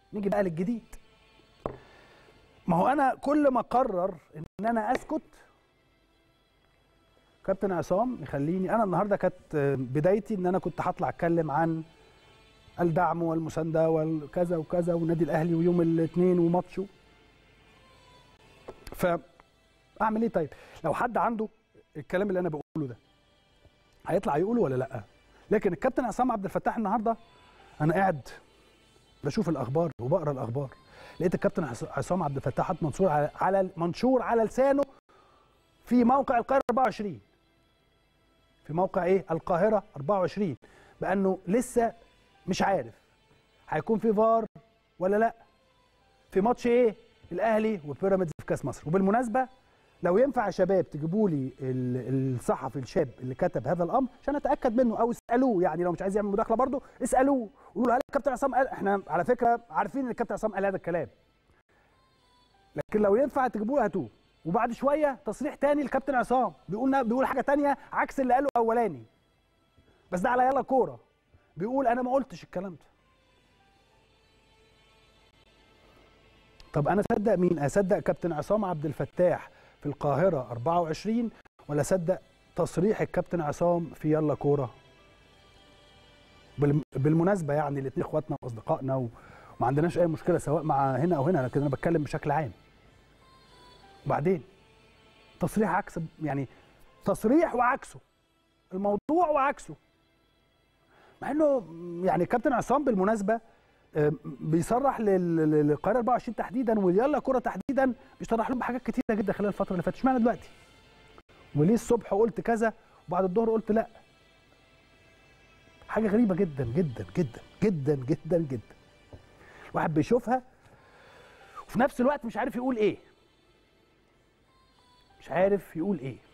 نيجي بقى للجديد ما هو انا كل ما اقرر ان انا اسكت كابتن عصام يخليني انا النهارده كانت بدايتي ان انا كنت هطلع اتكلم عن الدعم والمسانده والكذا وكذا والنادي الاهلي ويوم الاثنين وماتشه فاعمل ايه طيب لو حد عنده الكلام اللي انا بقوله ده هيطلع يقوله ولا لا لكن الكابتن عصام عبد الفتاح النهارده انا قاعد بشوف الاخبار وبقرا الاخبار لقيت الكابتن عصام عبد الفتاح حاطط منشور على على منشور على لسانه في موقع القاهره 24 في موقع ايه القاهره 24 بانه لسه مش عارف هيكون في فار ولا لا في ماتش ايه الاهلي وبيراميدز في كاس مصر وبالمناسبه لو ينفع يا شباب تجيبوا لي الصحفي الشاب اللي كتب هذا الامر عشان اتاكد منه او اسالوه يعني لو مش عايز يعمل مداخله برضه اسالوه قولوا له هل الكابتن عصام قال احنا على فكره عارفين ان الكابتن عصام قال هذا الكلام لكن لو ينفع تجيبوه هاتوه وبعد شويه تصريح تاني الكابتن عصام بيقول بيقول حاجه تانية عكس اللي قاله الاولاني بس ده على يلا كوره بيقول انا ما قلتش الكلام ده طب انا اصدق مين اصدق كابتن عصام عبد الفتاح في القاهره 24 ولا اصدق تصريح الكابتن عصام في يلا كوره بالمناسبه يعني الاثنين اخواتنا واصدقائنا وما عندناش اي مشكله سواء مع هنا او هنا لكن انا بتكلم بشكل عام وبعدين تصريح عكس يعني تصريح وعكسه الموضوع وعكسه مع انه يعني كابتن عصام بالمناسبه بيصرح للقاهره 24 تحديدا ويلا كره تحديدا بيصرح لهم بحاجات كتيره جدا خلال الفتره اللي فاتت اشمعنى دلوقتي وليه الصبح قلت كذا وبعد الظهر قلت لا حاجه غريبه جدا جدا جدا جدا جدا جدا الواحد بيشوفها وفي نفس الوقت مش عارف يقول ايه مش عارف يقول ايه